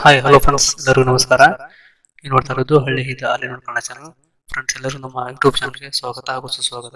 Hi hello friends ಎಲ್ಲರಿಗೂ ನಮಸ್ಕಾರ ನೀವು ನೋಡ್ತಾ ಇರೋದು ಹಳ್ಳಿ ಹಿತ ಅಲ್ಲಿ ನೋಡ್ಕೊಳ್ಳೋ ಚಾನಲ್ ಫ್ರೆಂಡ್ಸ್ ಎಲ್ಲರೂ ನಮ್ಮ ಯೂಟ್ಯೂಬ್ ಚಾನಲ್ಗೆ ಸ್ವಾಗತ ಹಾಗೂ ಸುಸ್ವಾಗತ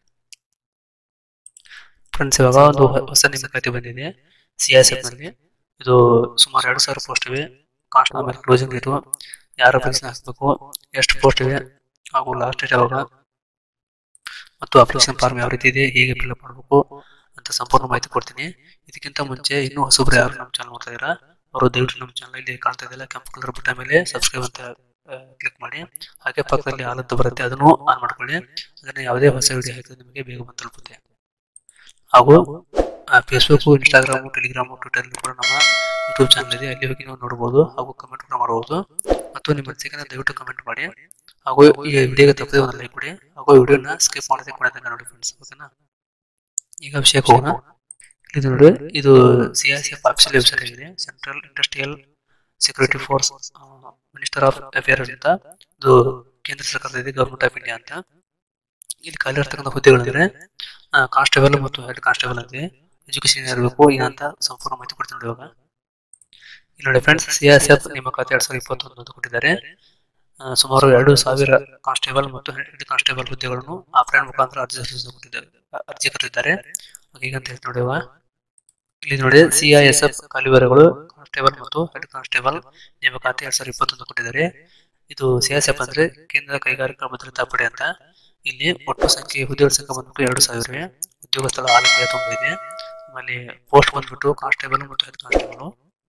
ಫ್ರೆಂಡ್ಸ್ ಇವಾಗ ಒಂದು ಹೊ- ಹೊಸ ನೇಮಕಾತಿ ಬಂದಿದೆ ಸಿ ಎಸ್ ಎಫ್ ನಲ್ಲಿ ಇದು ಸುಮಾರು ಎರಡು ಸಾವಿರ ಪೋಸ್ಟ್ ಇವೆ ಕಾಸ್ಟ್ ಆಮೇಲೆ ಕ್ಲೋಸಿಂಗ್ ಇರು ಯಾರ ಅಪ್ಲಿಕೇಶನ್ ಹಾಕ್ಬೇಕು ಎಷ್ಟು ಪೋಸ್ಟ್ ಇವೆ ಹಾಗೂ ಲಾಸ್ಟ್ ಡೇಟ್ ಯಾವಾಗ ಮತ್ತು ಅಪ್ಲಿಕೇಶನ್ ಫಾರ್ಮ್ ಯಾವ ರೀತಿ ಇದೆ ಹೇಗೆ ಫಿಲ್ಅಪ್ ಮಾಡಬೇಕು ಅಂತ ಸಂಪೂರ್ಣ ಮಾಹಿತಿ ಕೊಡ್ತೀನಿ ಇದಕ್ಕಿಂತ ಮುಂಚೆ ಇನ್ನೂ ಹೊಸಬ್ರು ಯಾರು ನಮ್ಮ ಚಾನಲ್ ನೋಡ್ತಾ ಇದ್ದೀರಾ ಅವರು ದಯವಿಟ್ಟು ನಮ್ಮ ಚಾನಲ್ ಇಲ್ಲಿ ಕಾಣ್ತಾ ಇದೆಯಲ್ಲ ಕೆಂಪು ಕಲರ್ ಬಟನ್ ಮೇಲೆ ಸಬ್ಸ್ಕ್ರೈಬ್ ಅಂತ ಕ್ಲಿಕ್ ಮಾಡಿ ಹಾಗೆ ಪಕ್ಕದಲ್ಲಿ ಆಲ್ ಅಂತ ಬರುತ್ತೆ ಅದನ್ನು ಆನ್ ಮಾಡ್ಕೊಳ್ಳಿ ಅದನ್ನ ಯಾವುದೇ ಹೊಸ ವಿಡಿಯೋ ಹಾಕಿದ್ರೆ ನಿಮಗೆ ಬೇಗ ಬಂದು ತಲುಪುತ್ತೆ ಹಾಗೂ ಫೇಸ್ಬುಕ್ ಇನ್ಸ್ಟಾಗ್ರಾಮ್ ಟೆಲಿಗ್ರಾಮ್ ಟ್ವಿಟರ್ ಕೂಡ ನಮ್ಮ ಯೂಟ್ಯೂಬ್ ಚಾನಲ್ ಇದೆ ಅಲ್ಲಿ ಹೋಗಿ ನೀವು ನೋಡಬಹುದು ಹಾಗೂ ಕಮೆಂಟ್ ಕೂಡ ಮಾಡಬಹುದು ಮತ್ತು ನಿಮ್ಮ ಅನಿಸಿಕೆನ ದಯವಿಟ್ಟು ಕಮೆಂಟ್ ಮಾಡಿ ಹಾಗೂ ಈ ವಿಡಿಯೋಗೆ ತಪ್ಪದೆ ಒಂದು ಲೈಕ್ ಕೊಡಿ ಹಾಗೂ ವಿಡಿಯೋನ ಸ್ಕಿಪ್ ಮಾಡದೆ ಕೂಡ ತನಕ ನೋಡಿ ಫ್ರೆಂಡ್ಸ್ ಓಕೆನಾ ಈಗ ವಿಷಯಕ್ಕೆ ಹೋಗೋಣ ಇದು ನೋಡಿ ಇದು C S F official website ಆಗಿದೆ central industrial security force minister of affairs ಅಂತ ಇದು ಕೇಂದ್ರ ಸರ್ಕಾರದ ಇದೆ ಗವರ್ಮೆಂಟ್ ಆಫ್ ಇಂಡಿಯಾ ಅಂತ ಇಲ್ಲಿ ಖಾಲಿ ಇರ್ತಕ್ಕಂಥ ಹುದ್ದೆಗಳಿದ್ರೆ ಕಾನ್ಸ್ಟೇಬಲ್ ಮತ್ತು ಹೆಡ್ ಕಾನ್ಸ್ಟೇಬಲ್ ಅಂತ ಎಜುಕೇಶನ್ ಇರಬೇಕು ಏನಂತ ಸಂಪೂರ್ಣ ಮಾಹಿತಿ ಕೊಡ್ತೀನಿ ನೋಡಿ ಇವಾಗ ಇಲ್ಲಿ ನೋಡಿ ಫ್ರೆಂಡ್ಸ್ ಸಿ ಎಸ್ ಎಫ್ ನೇಮಕಾತಿ ಎರಡ್ ಸಾವಿರದ ಇಪ್ಪತ್ತೊಂದು ಅಂತ ಕೊಟ್ಟಿದ್ದಾರೆ ಆ, ಸುಮಾರು ಎರಡು ಸಾವಿರ ಕಾನ್ಸ್ಟೇಬಲ್ ಮತ್ತು ಹೆಡ್ ಕಾನ್ಸ್ಟೇಬಲ್ ಹುದ್ದೆಗಳನ್ನು ಆಫ್ಲೈನ್ ಮುಖಾಂತರ ಅರ್ಜಿ ಸಲ್ಲಿಸಲು ಕೊಟ್ಟಿದ್ದಾರೆ ಅರ್ಜಿ ಕರೆದಿದ್ದಾರೆ ಈಗ ಅಂತ ಹೇಳ್ತೀನಿ ನೋಡಿ ಇವಾಗ. ಇಲ್ಲಿ ನೋಡಿ ಸಿಐಎಸ್ಎಫ್ ಖಾಲಿವರೆಗಳು ಕಾನ್ಸ್ಟೇಬಲ್ ಮತ್ತು ಹೆಡ್ ಕಾನ್ಸ್ಟೇಬಲ್ ನೇಮಕಾತಿ ಎರಡ್ ಸಾವಿರದ ಇಪ್ಪತ್ತೊಂದು ಕೊಟ್ಟಿದ್ದಾರೆ ಇದು ಸಿಎಸ್ಎಫ್ ಅಂದ್ರೆ ಕೇಂದ್ರ ಕೈಗಾರಿಕಾ ಭದ್ರತಾ ಪಡೆ ಅಂತ ಇಲ್ಲಿ ಒಟ್ಟು ಸಂಖ್ಯೆ ಹುದ್ದೆಗಳ ಸಂಖ್ಯೆ ಬಂದ್ಬಿಟ್ಟು ಎರಡು ಸಾವಿರ ಉದ್ಯೋಗ ಸ್ಥಳ ಆಲ್ ಇಂಡಿಯಾ ತುಂಬ ಇದೆ ಆಮೇಲೆ ಪೋಸ್ಟ್ ಬಂದ್ಬಿಟ್ಟು ಕಾನ್ಸ್ಟೇಬಲ್ ಮತ್ತು ಹೆಡ್ ಕಾನ್ಸ್ಟೇಬಲ್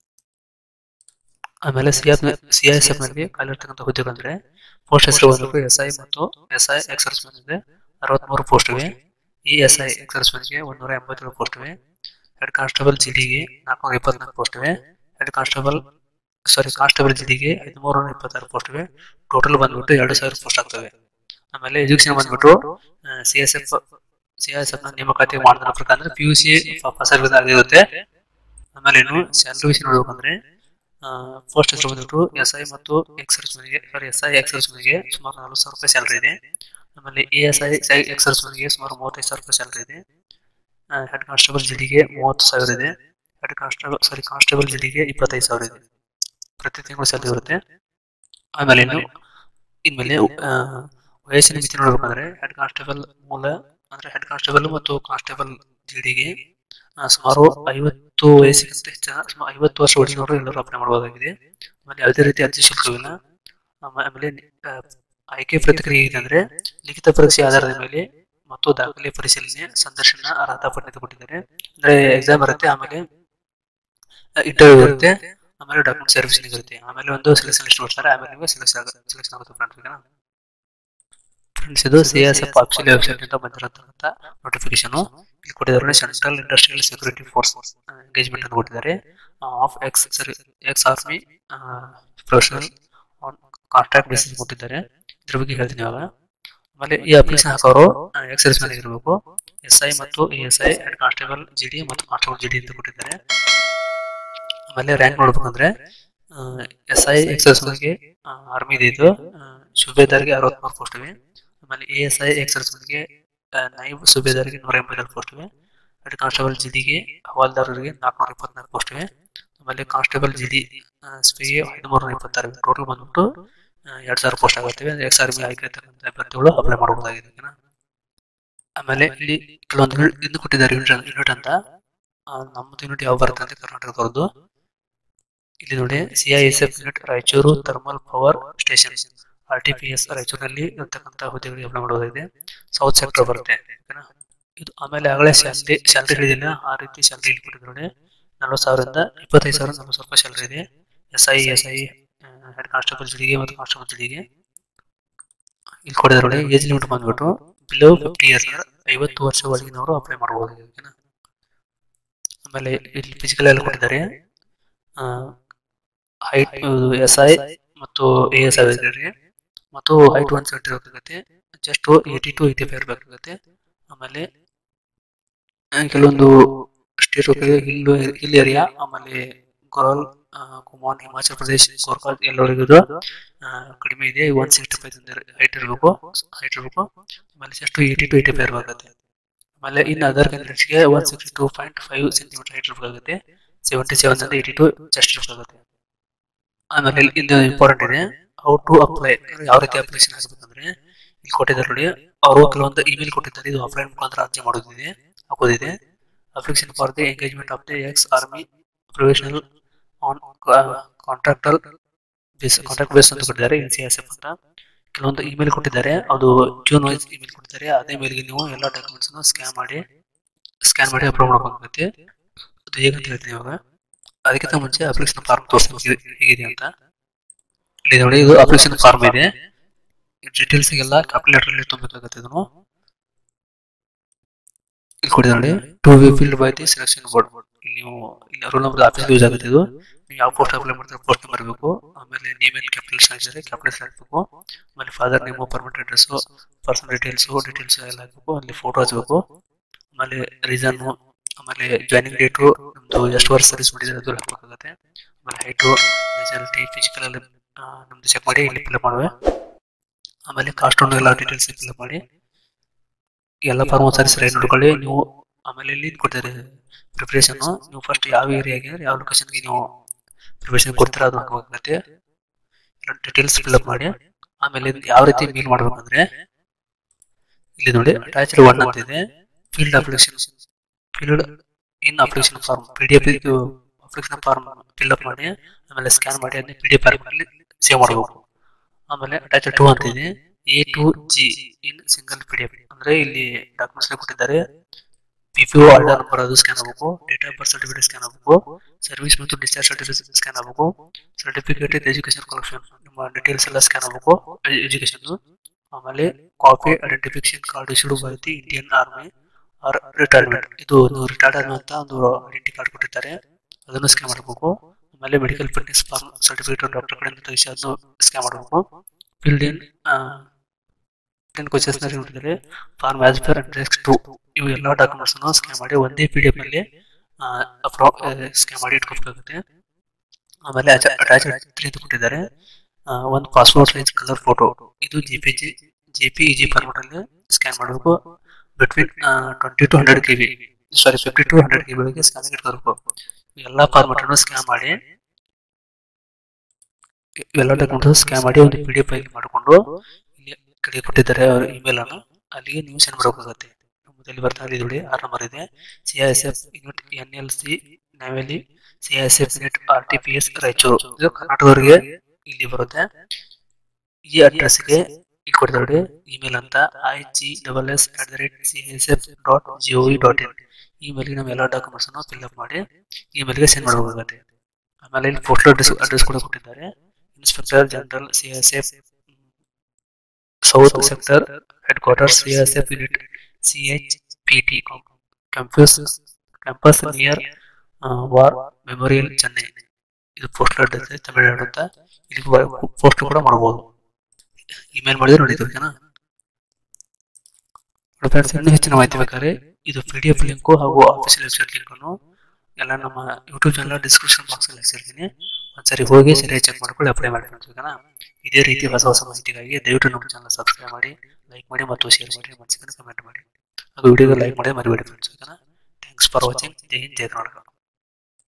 ಆಮೇಲೆ ಸಿಎಫ್ ಸಿಐಎಸ್ಎಫ್ ನಲ್ಲಿ ಖಾಲಿ ಇರ್ತಕ್ಕಂಥ ಹುದ್ದೆಗಳಂದ್ರೆ ಪೋಸ್ಟ್ ಹೆಸರು ಬಂದ್ಬಿಟ್ಟು ಎಸ್ ಐ ಮತ್ತು ಎಸ್ ಐ ಎಕ್ಸರ್ಸ್ ಇದೆ ಅರವತ್ಮೂರು ಪೋಸ್ಟ್ ಇವೆ ಈ ಎಸ್ ಐ ಎಕ್ಸರ್ಸ್ ಗೆ ಒಂದೂರ ಎಂಬತ್ತೇಳು ಪೋಸ್ಟ್ ಇವೆ ಹೆಡ್ ಕಾನ್ಸ್ಟೇಬಲ್ ಜಿಡಿಗೆ ನಾಲ್ಕುನೂರ ಇಪ್ಪತ್ನಾಲ್ಕು ಪೋಸ್ಟ್ ಇವೆ ಹೆಡ್ ಕಾನ್ಸ್ಟೇಬಲ್ ಸಾರಿ ಕಾನ್ಸ್ಟೇಬಲ್ ಜಿಡಿಗೆ ಐದುನೂರ ಇಪ್ಪತ್ತಾರು ಪೋಸ್ಟ್ ಇವೆ ಟೋಟಲ್ ಬಂದ್ಬಿಟ್ಟು ಎರಡು ಸಾವಿರ ಪೋಸ್ಟ್ ಆಗ್ತವೆ ಆಮೇಲೆ ಎಜುಕೇಶನ್ ಬಂದ್ಬಿಟ್ಟು C S F C S F ನ ನೇಮಕಾತಿ ಮಾಡಿದ ಪ್ರಕಾರ ಅಂದ್ರೆ ಪಿ ಯು ಸಿ ಪಾಸ್ ಆಗಿರುತ್ತೆ ಆಮೇಲೆ ಇನ್ನು ಸ್ಯಾಲರಿ ವಿಷಯ ನೋಡ್ಬೇಕಂದ್ರೆ ಪೋಸ್ಟ್ ಹೆಸರು ಬಂದ್ಬಿಟ್ಟು ಎಸ್ ಐ ಮತ್ತು ಎಕ್ಸರ್ಸ್ ಮನೆಗೆ ಸಾರಿ ಎಸ್ ಐ ಎಕ್ಸರ್ಸ್ ಮನೆಗೆ ಸುಮಾರು ನಲವತ್ತು ಸಾವಿರ ರೂಪಾಯಿ ಸ್ಯಾಲರಿ ಇದೆ ಆಮೇಲೆ ಎ ಎಸ್ ಐ ಎಕ್ಸರ್ಸ್ ಮನೆಗೆ ಸುಮಾರು ಮೂವತ್ತೈದು ಸಾವಿರ ರೂಪಾಯಿ ಸ್ಯಾಲರಿ ಇದೆ ಹೆಡ್ ಕಾನ್ಸ್ಟೇಬಲ್ ಜಿಡಿಗೆ ಮೂವತ್ತು ಸಾವಿರ ಇದೆ ಹೆಡ್ ಕಾನ್ಸ್ಟೇಬಲ್ ಸಾರಿ ಕಾನ್ಸ್ಟೇಬಲ್ ಜಿಡಿಗೆ ಇಪ್ಪತ್ತೈದು ಸಾವಿರ ಇದೆ ಪ್ರತಿ ತಿಂಗಳು ಸ್ಯಾಲರಿ ಇರುತ್ತೆ ಆಮೇಲೆ ಇನ್ನು ಇನ್ಮೇಲೆ ಆ, ವಯಸ್ಸಿನ ಮಿತಿ ನೋಡ್ಬೇಕಂದ್ರೆ ಹೆಡ್ ಕಾನ್ಸ್ಟೇಬಲ್ ಮೂಲ ಅಂದ್ರೆ ಹೆಡ್ ಕಾನ್ಸ್ಟೇಬಲ್ ಮತ್ತು ಕಾನ್ಸ್ಟೇಬಲ್ ಜಿಡಿಗೆ ಸುಮಾರು ಐವತ್ತು ವಯಸ್ಸಿಗಿಂತ ಹೆಚ್ಚಿನ ಸುಮಾರು ಐವತ್ತು ವರ್ಷ ಒಳಗಿನವರು ಎಲ್ಲರೂ ಅಪ್ಲೈ ಮಾಡಬಹುದಾಗಿದೆ ಆಮೇಲೆ ಯಾವುದೇ ರೀತಿ ಅರ್ಜಿ ಶುಲ್ಕವಿಲ್ಲ ಆಮ- ಆಮೇಲೆ ಆ, ಆಯ್ಕೆ ಪ್ರತಿಕ್ರಿಯೆ ಇದೆ ಅಂದ್ರೆ ಲಿಖಿತ ಪರೀಕ್ಷೆ ಆಧಾರದ ಮೇಲೆ ಮತ್ತು ದಾಖಲೆ ಪರಿಶೀಲನೆ ಸಂದರ್ಶನ ಅರ್ಹತಾ ಪಟ್ಟಿ ಕೊಟ್ಟಿದ್ದಾರೆ ಅಂದ್ರೆ ಎಕ್ಸಾಮ್ ಇರುತ್ತೆ ಆಮೇಲೆ ಇಂಟರ್ವ್ಯೂ ಇರುತ್ತೆ ಆಮೇಲೆ ಡಾಕ್ಯುಮೆಂಟ್ ಸರ್ವಿಸ್ ಇರುತ್ತೆ ಆಮೇಲೆ ಒಂದು ಸೆಲೆಕ್ಷನ್ ಲಿಸ್ಟ್ ಕೊಡ್ತಾರೆ ಆಮೇಲೆ ನಿಮಗೆ ಸೆಲೆಕ್ಷನ್ ಸೆಲೆಕ್ಷನ್ ಆಗುತ್ತೆ ಫ್ರೆಂಡ್ಸ್ ಫ್ರೆಂಡ್ಸ್ ಇದು C S F official website ಇಂದ ಬಂದಿರತಕ್ಕಂಥ ನೋಟಿಫಿಕೇಶನ್ ಇಲ್ಲಿ ಕೊಟ್ಟಿದ್ದಾರೆ central industrial security force engagement ಅಂತ ಕೊಟ್ಟಿದ್ದಾರೆ ಆಫ್ ಎಕ್ಸ್ ಸರಿ ex army professional contract basis ಕೊಟ್ಟಿದ್ದಾರೆ ಇದ್ರ ಬಗ್ಗೆ ಹೇಳ್ತೀನಿ ಇವಾಗ ಆಮೇಲೆ ಈ ಅಪ್ಲಿಕೇಶನ್ ಹಾಕೋರು ಎಕ್ಸ್ ಸರ್ವಿಸ್ ಮ್ಯಾನ್ ಇರಬೇಕು ಎಸ್ ಐ ಮತ್ತು A S I head constable G D ಮತ್ತು ಕಾನ್ಸ್ಟೇಬಲ್ ಜಿ ಡಿ ಅಂತ ಕೊಟ್ಟಿದ್ದಾರೆ ಆಮೇಲೆ ರ್ಯಾಂಕ್ ನೋಡ್ಬೇಕಂದ್ರೆ ಎಸ್ ಐ ಎಕ್ಸ್ ಸರ್ವಿಸ್ ಮ್ಯಾನ್ಗೆ ಆರ್ಮಿ ಇದು ಆ, ಸುಬೇದಾರ್ಗೆ ಅರವತ್ಮೂರು ಪೋಸ್ಟ್ ಇವೆ ಆಮೇಲೆ A S I ex service ಮ್ಯಾನ್ಗೆ ನೈಬ್ ಸುಬೇದಾರ್ಗೆ ನೂರ ಎಂಬತ್ತೇಳು ಪೋಸ್ಟ್ ಇವೆ ಹೆಡ್ ಕಾನ್ಸ್ಟೇಬಲ್ ಜಿಡಿಗೆ ಹವಾಲ್ದಾರರಿಗೆ ನಾಲ್ಕುನೂರ ಇಪ್ಪತ್ನಾಲ್ಕು ಪೋಸ್ಟ್ ಇವೆ ಆಮೇಲೆ ಕಾನ್ಸ್ಟೇಬಲ್ ಜಿಡಿ ಸ್ಪಿಗೆ ಐದುನೂರ ಇಪ್ಪತ್ತಾರು ಟೋಟಲ್ ಬಂದ್ಬಿಟ್ಟು ಆ, ಎರಡ್ ಸಾವಿರ ಪೋಸ್ಟ್ ಆಗುತ್ತವೆ ಅಂದ್ರೆ ಎಕ್ಸ್ ಆರ್ಮಿ ಆಯ್ಕೆ ಇರ್ತಕ್ಕಂಥ ಅಭ್ಯರ್ಥಿಗಳು ಅಪ್ಲೈ ಮಾಡಬಹುದಾಗಿದೆ ಓಕೆನಾ? ಆಮೇಲೆ ಇಲ್ಲಿ ಕೆಲವೊಂದು ಯೂನಿಟ್ ಇದು ಕೊಟ್ಟಿದ್ದಾರೆ ಯೂನಿಟ್ ಯೂನಿಟ್ ಅಂತ ಆ, ನಮ್ಮದು ಯೂನಿಟ್ ಯಾವ ಬರುತ್ತೆ ಅಂತ ಕರ್ನಾಟಕದವ್ರದ್ದು ಇಲ್ಲಿ ನೋಡಿ C I S F unit Raichur thermal power station R T P S ರಾಯಚೂರಿನಲ್ಲಿ ಇರ್ತಕ್ಕಂಥ ಹುದ್ದೆಗಳಿಗೆ ಅಪ್ಲೈ ಮಾಡಬಹುದಾಗಿದೆ ಸೌತ್ ಸೆಕ್ಟರ್ ಬರುತ್ತೆ ಓಕೆನಾ? ಇದು ಆಮೇಲೆ ಆಗಲೇ ಸ್ಯಾಲ್ರಿ ಸ್ಯಾಲ್ರಿ ಹೇಳಿದಿಲ್ಲ ಆ ರೀತಿ ಸ್ಯಾಲ್ರಿ ಇಲ್ಲಿ ಕೊಟ್ಟಿದ್ರು ನೋಡಿ ನಲ್ವತ್ತು ಸಾವಿರದಿಂದ ಇಪ್ಪತ್ತೈದು ಸಾವಿರ ನಲ್ವತ್ತು ಸಾವಿರ ರೂಪಾಯಿ ಸ್ಯಾಲ್ರಿ ಇದೆ S I S I head constable ಜಿಡಿಗೆ ಮತ್ತು ಕಾನ್ಸ್ಟೇಬಲ್ ಜಿಡಿಗೆ ಇಲ್ಲಿ ಕೊಡಿದ್ರೆ ನೋಡಿ ಏಜ್ ಲಿಮಿಟ್ ಬಂದ್ಬಿಟ್ಟು ಬಿಲೋ ಫಿಫ್ಟಿ ಇಯರ್ಸ್ ಐವತ್ತು ವರ್ಷ ಒಳಗಿನವರು ಅಪ್ಲೈ ಮಾಡಬಹುದು ಓಕೆನಾ? ಆಮೇಲೆ ಇಲ್ಲಿ ಫಿಸಿಕಲ್ ಎಲ್ಲ ಕೊಟ್ಟಿದ್ದಾರೆ ಹೈಟ್ ಎಸ್ ಐ ಮತ್ತು ಎ ಎಸ್ ಐ ಮತ್ತು ಹೈಟ್ ಒನ್ ಸೆವೆಂಟಿ ಇರಬೇಕಾಗುತ್ತೆ just eighty two eighty five ಇರಬೇಕಾಗುತ್ತೆ ಆಮೇಲೆ ಆ, ಕೆಲವೊಂದು ಸ್ಟೇಟ್ ಹಿಲ್ ಹಿಲ್ ಏರಿಯಾ ಆಮೇಲೆ ಗೊರಲ್ ಕುಮಾನ್ ಹಿಮಾಚಲ್ ಪ್ರದೇಶ್ ಗೋರ್ಖಾ ಎಲ್ಲರಿಗೂ ಇದು, ಆ, ಕಡಿಮೆ ಇದೆ ಒನ್ ಸಿಕ್ಸ್ಟಿ ಫೈವ್ ಹೈಟ್ ಇರಬೇಕು ಹೈಟ್ ಇರಬೇಕು ಆಮೇಲೆ just eighty two eighty five ಇರಬೇಕಾಗುತ್ತೆ ಆಮೇಲೆ ಇನ್ನು ಅದರ್ ಕ್ಯಾಂಡಿಡೇಟ್ಸ್ಗೆ one sixty two point five centimeter height ಇರಬೇಕಾಗುತ್ತೆ ಸೆವೆಂಟಿ ಸೆವೆನ್ ಅಂದ್ರೆ ಏಯ್ಟಿ ಟು ಜಸ್ಟ್ ಇರಬೇಕಾಗುತ್ತೆ ಆಮೇಲೆ ಇಲ್ಲಿ ಇಲ್ಲಿ ಇಂಪಾರ್ಟೆಂಟ್ ಇದೆ ಹೌ ಟು ಅಪ್ಲೈ ಯಾವ ರೀತಿ ಅಪ್ಲಿಕೇಶನ್ ಹಾಕಬೇಕಂದ್ರೆ ಇಲ್ಲಿ ಕೊಟ್ಟಿದ್ದಾರೆ ನೋಡಿ ಅವರು ಕೆಲವೊಂದು ಇಮೇಲ್ ಕೊಟ್ಟಿದ್ದಾರೆ ಇದು ಆಫ್ಲೈನ್ ಮುಖಾಂತರ ಅರ್ಜಿ ಮಾಡೋದಿದೆ ಹಾಕೋದಿದೆ application for the engagement of the ex army professional on contractual base contract base ಅಂತ ಕೊಟ್ಟಿದ್ದಾರೆ ಎನ್ ಸಿ ಎಸ್ ಎಫ್ ಅಂತ ಕೆಲವೊಂದು ಇಮೇಲ್ ಕೊಟ್ಟಿದ್ದಾರೆ ಅದು ಟ್ಯೂನ್ ವೈಸ್ ಇಮೇಲ್ ಕೊಟ್ಟಿದ್ದಾರೆ ಅದೇ ಮೇಲ್ಗೆ ನೀವು ಎಲ್ಲ ಡಾಕ್ಯುಮೆಂಟ್ಸ್ ಸ್ಕ್ಯಾನ್ ಮಾಡಿ ಸ್ಕ್ಯಾನ್ ಮಾಡಿ ಅಪ್ಲೋಡ್ ಮಾಡ್ಬೇಕಾಗುತ್ತೆ ಅದು ಹೇಗಂತ ಹೇಳ್ತೀನಿ ಇವಾಗ ಅದಕ್ಕಿಂತ ಮುಂಚೆ ಅಪ್ಲಿಕೇಶನ್ ಫಾರ್ಮ್ ತೋರಿಸ್ಬೇಕು ಹೇಗಿದೆ ಅಂತ ಇಲ್ಲಿ ನೋಡಿ ಇದು ಅಪ್ಲಿಕೇಶನ್ ಫಾರ್ಮ್ ಇದೆ ಡೀಟೇಲ್ಸ್ ಎಲ್ಲ ಕ್ಯಾಲ್ಕುಲೇಟರ್ ಅಲ್ಲಿ ತುಂಬಬೇಕಾಗುತ್ತೆ ಇದನ್ನು ಇಲ್ಲಿ ಕೊಡಿ ನೋಡಿ to be filled by the selection board ಇಲ್ಲಿ ನೀವು ಇಲ್ಲಿ ರೋಲ್ ನಂಬರ್ ಆಫೀಸ್ ಯೂಸ್ ಆಗುತ್ತೆ ಇದು ನೀವು ಯಾವ ಪೋಸ್ಟ್ ಅಪ್ಲೈ ಮಾಡ್ತಾರೆ ಪೋಸ್ಟ್ ನಂಬರ್ ಬೇಕು ಆಮೇಲೆ ನೇಮ್ ಏನ್ ಕ್ಯಾಪಿಟಲ್ ಹಾಕಿದ್ರೆ ಕ್ಯಾಪಿಟಲ್ ಹಾಕಬೇಕು ಆಮೇಲೆ father name permanent address personal details details ಎಲ್ಲ ಹಾಕಬೇಕು ಅಲ್ಲಿ ಫೋಟೋ ಹಚ್ಚಬೇಕು ಆಮೇಲೆ ರೀಸನ್ ಆಮೇಲೆ ಜಾಯ್ನಿಂಗ್ ಡೇಟು ನಮ್ದು ಎಷ್ಟು ವರ್ಷ ಸರ್ವಿಸ್ ಮಾಡಿದ್ರೆ ಅದು ಹಾಕಬೇಕಾಗುತ್ತೆ ಆಮೇಲೆ ಹೈಟು ಮೆಜಾರಿಟಿ ಫಿಸಿಕಲ್ ಎಲ್ಲ ಆ, ನಮ್ದು ಚೆಕ್ ಮಾಡಿ ಇಲ್ಲಿ ಫಿಲ್ಅಪ್ ಮಾಡುವೆ ಆಮೇಲೆ ಕಾಸ್ಟ್ ಎಲ್ಲ ಡೀಟೇಲ್ಸ್ ಫಿಲ್ಅಪ್ ಮಾಡಿ ಎಲ್ಲ ಫಾರ್ಮ್ ಒಂದ್ಸರಿ ಸರಿ ನೋಡ್ಕೊಳ್ಳಿ ನೀವು ಆಮೇಲೆ ಇಲ್ಲಿ ಕೊಡ್ತಾರೆ ಪ್ರಿಪ್ರೇಷನ್ ನೀವು ಫಸ್ಟ್ ಯಾವ ಏರಿಯಾಗೆ ಯಾವ ಲೊಕೇಶನ್ಗೆ ನೀವು ಪ್ರಿಪ್ರೇಷನ್ ಕೊಡ್ತೀರಾ ಅದು ಹಾಕಬೇಕಾಗತ್ತೆ ಡೀಟೇಲ್ಸ್ ಫಿಲ್ಅಪ್ ಮಾಡಿ ಆಮೇಲೆ ಇದು ಯಾವ ರೀತಿ ಮೇಲ್ ಮಾಡ್ಬೇಕಂದ್ರೆ ಇಲ್ಲಿ ನೋಡಿ ಅಟ್ಯಾಚ್ಡ್ ಒನ್ ಅಂತ ಇದೆ field application field in application form P D F ಇದು ಅಪ್ಲಿಕೇಶನ್ ಫಾರ್ಮ್ ಫಿಲ್ಅಪ್ ಮಾಡಿ ಆಮೇಲೆ ಸ್ಕ್ಯಾನ್ ಮಾಡಿ ಅದನ್ನ ಪಿ ಡಿ ಎಫ್ ಅಲ್ಲಿ ಸೇವ್ ಮಾಡಬೇಕು ಆಮೇಲೆ ಅಟ್ಯಾಚ್ ಟು ಅಂತ ಇದೆ A to G in single P D F ಅಂದ್ರೆ ಇಲ್ಲಿ ಡಾಕ್ಯುಮೆಂಟ್ಸ್ ಕೊಟ್ಟಿದ್ದಾರೆ ಪಿ ಪಿ ಆರ್ಡರ್ ನಂಬರ್ ಅದು ಸ್ಕ್ಯಾನ್ ಆಗಬೇಕು date of birth certificate scan ಆಗಬೇಕು ಸರ್ವಿಸ್ ಮತ್ತು ಡಿಸ್ಚಾರ್ಜ್ ಸರ್ಟಿಫಿಕೇಟ್ ಸ್ಕ್ಯಾನ್ ಆಗಬೇಕು ಸರ್ಟಿಫಿಕೇಟ್ ಎಜುಕೇಶನ್ ಕಲೆಕ್ಷನ್ ನಿಮ್ಮ ಡೀಟೇಲ್ಸ್ ಎಲ್ಲ ಸ್ಕ್ಯಾನ್ ಆಗಬೇಕು ಎಜುಕೇಶನ್ ಆಮೇಲೆ copy identification card issued by the Indian army R retirement ಇದು ನೀವು ರಿಟೈರ್ಡ್ ಆದಂತ ಒಂದು ಐಡೆಂಟಿ ಕಾರ್ಡ್ ಕೊಟ್ಟಿರ್ತಾರೆ ಅದನ್ನು ಸ್ಕ್ಯಾನ್ ಮಾಡಬೇಕು ಆಮೇಲೆ medical fitness form certificate doctor ಕಡೆಯಿಂದ ತೆಗಿಸಿ ಅದನ್ನು ಸ್ಕ್ಯಾನ್ ಮಾಡಬೇಕು ಫಿಲ್ಡ್ ಇನ್ ಟೆನ್ ಕ್ವಶನ್ಸ್ ನೋಡಿದರೆ form as per and two ಇವು ಎಲ್ಲ ಡಾಕ್ಯುಮೆಂಟ್ಸ್ ಅನ್ನು ಸ್ಕ್ಯಾನ್ ಮಾಡಿ ಒಂದೇ ಪಿ ಡಿ ಎಫ್ ನಲ್ಲಿ ಸ್ಕ್ಯಾನ್ ಮಾಡಿ ಇಟ್ಕೋಬೇಕಾಗುತ್ತೆ ಆಮೇಲೆ ಅಟ್ಯಾಚ್ ತ್ರೀ ಕೊಟ್ಟಿದ್ದಾರೆ ಆ, ಒಂದು ಪಾಸ್ಪೋರ್ಟ್ ಸೈಜ್ ಕಲರ್ ಫೋಟೋ ಇದು G P G J P G format ಅಲ್ಲಿ ಸ್ಕ್ಯಾನ್ ಮಾಡಬೇಕು between twenty to hundred K B sorry fifty to hundred K B ಒಳಗೆ ಸ್ಕ್ಯಾನ್ ಇಟ್ಕೋಬೇಕು ಎಲ್ಲ ಫಾರ್ಮೆಟ್ ಅನ್ನು ಸ್ಕ್ಯಾನ್ ಮಾಡಿ ಇವೆಲ್ಲ ಡಾಕ್ಯುಮೆಂಟ್ಸ್ ಸ್ಕ್ಯಾನ್ ಮಾಡಿ ಒಂದು ಪಿ ಡಿ ಎಫ್ ಫೈಲ್ ಮಾಡಿಕೊಂಡು ಇಲ್ಲಿ ಕಡೆ ಕೊಟ್ಟಿದ್ದಾರೆ ಅವ್ರ ಇಮೇಲ್ ಅನ್ನು ಅಲ್ಲಿಗೆ ನೀವು ಸೆಂಡ್ ಮಾಡಬೇಕಾಗುತ್ತೆ ಮೊದಲು ಬರ್ತಾ ಇದೆ ನೋಡಿ ಆರ್ ನಂಬರ್ ಇದೆ C I S F unit N L C ನಾವೆಲ್ಲಿ C I S F unit R T P S Raichur ಇದು ಕರ್ನಾಟಕದವರಿಗೆ ಇಲ್ಲಿ ಬರುತ್ತೆ ಈ ಅಡ್ರೆಸ್ಗೆ ಇಲ್ಲಿ ಕೊಡ್ತಾರೆ ನೋಡಿ ಇಮೇಲ್ ಅಂತ I G double S at the rate C S F dot G O V dot in ಇಮೇಲ್ಗೆ ನಾವು ಎಲ್ಲ ಡಾಕ್ಯುಮೆಂಟ್ಸ್ ಅನ್ನು ಫಿಲ್ಅಪ್ ಮಾಡಿ ಇಮೇಲ್ಗೆ ಸೆಂಡ್ ಮಾಡಬೇಕಾಗುತ್ತೆ ಆಮೇಲೆ ಇಲ್ಲಿ ಪೋಸ್ಟಲ್ ಅಡ್ರೆಸ್ ಅಡ್ರೆಸ್ ಕೂಡ ಕೊಟ್ಟಿದ್ದಾರೆ inspector general C S F south sector headquarter C S F unit C H P T campus campus near war memorial Chennai ಇದು ಪೋಸ್ಟಲ್ ಅಡ್ರೆಸ್ ತಮಿಳುನಾಡು ಅಂತ ಇಲ್ಲಿ ಪೋಸ್ಟ್ ಕೂಡ ಮಾಡಬಹುದು ಇಮೇಲ್ ಮಾಡಿದ್ರೆ ನೋಡಿದ್ದು ಓಕೆನಾ ನೋಡಿ ಫ್ರೆಂಡ್ಸ್ ಇನ್ನೂ ಹೆಚ್ಚಿನ ಮಾಹಿತಿ ಬೇಕಾದ್ರೆ ಇದು ಪಿ ಡಿ ಎಫ್ ಲಿಂಕು ಹಾಗೂ ಆಫೀಸಿಯಲ್ ವೆಬ್ಸೈಟ್ ಲಿಂಕನ್ನು ಎಲ್ಲ ನಮ್ಮ ಯೂಟ್ಯೂಬ್ ಚಾನಲ್ ಡಿಸ್ಕ್ರಿಪ್ಷನ್ ಬಾಕ್ಸ್ ಅಲ್ಲಿ ಹಾಕ್ಸಿರ್ತೀನಿ ಒಂದ್ಸರಿ ಹೋಗಿ ಸರಿಯಾಗಿ ಚೆಕ್ ಮಾಡ್ಕೊಳ್ಳಿ ಅಪ್ಲೈ ಮಾಡಿ ಫ್ರೆಂಡ್ಸ್ ಓಕೆನಾ ಇದೇ ರೀತಿ ಹೊಸ ಹೊಸ ಮಾಹಿತಿಗಾಗಿ ದಯವಿಟ್ಟು ನಮ್ಮ ಚಾನಲ್ ಸಬ್ಸ್ಕ್ರೈಬ್ ಮಾಡಿ ಲೈಕ್ ಮಾಡಿ ಮತ್ತು ಶೇರ್ ಮಾಡಿ ಮನಸ್ಸಿಗೆ ಕಮೆಂಟ್ ಮಾಡಿ ಹಾಗೂ ವಿಡಿಯೋಗೆ ಲೈಕ್ ಮಾಡಿ ಮರಿಬೇಡಿ ಫ್ರೆಂಡ್ಸ್ ಓಕೆನಾ ಥ್ಯಾಂಕ್ಸ್ ಫಾರ್ ವಾಚಿಂಗ್ ಜೈ ಹಿಂದ್ ಜೈ ಕರ್ನಾಟಕ